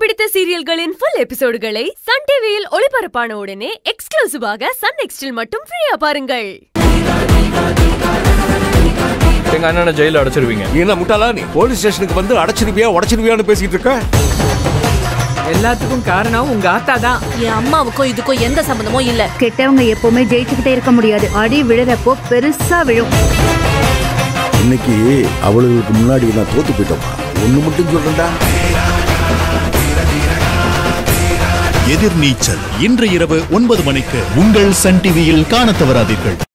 பிடித்த சீரியல்களின் full எபிசோடுகளை Sun டிவியில் ஒளிபரப்பான உடனே எக்ஸ்க்ளூசிவாக சன் நெக்ஸ்டில் மட்டும் ஃப்ரீயா பாருங்கள் எங்க அண்ணனை ஜெயில அடைச்சிருவீங்க என்ன முட்டாளா நீ போலீஸ் ஸ்டேஷனுக்கு வந்து அடைச்சிருவியா உடைச்சிருவியான்னு பேசிட்டு இருக்க எல்லாத்துக்கும் காரணம் உங்க ஆத்தா தான் என் அம்மாவுக்கும் இதுக்கும் எந்த சம்பந்தமும் இல்ல கெட்டவங்க எப்பவுமே ஜெயிச்சுக்கிட்டே இருக்க முடியாது அடி விழுறப்போ பெருசா விழும் இன்னைக்கு அவளுக்கு முன்னாடி நான் தோத்து போயிட்டோமா ஒண்ணு மட்டும் சொல்றேன்டா எதிர்நீச்சல் இன்று இரவு ஒன்பது மணிக்கு உங்கள் சன் டிவியில் காணத் தவறாதீர்கள்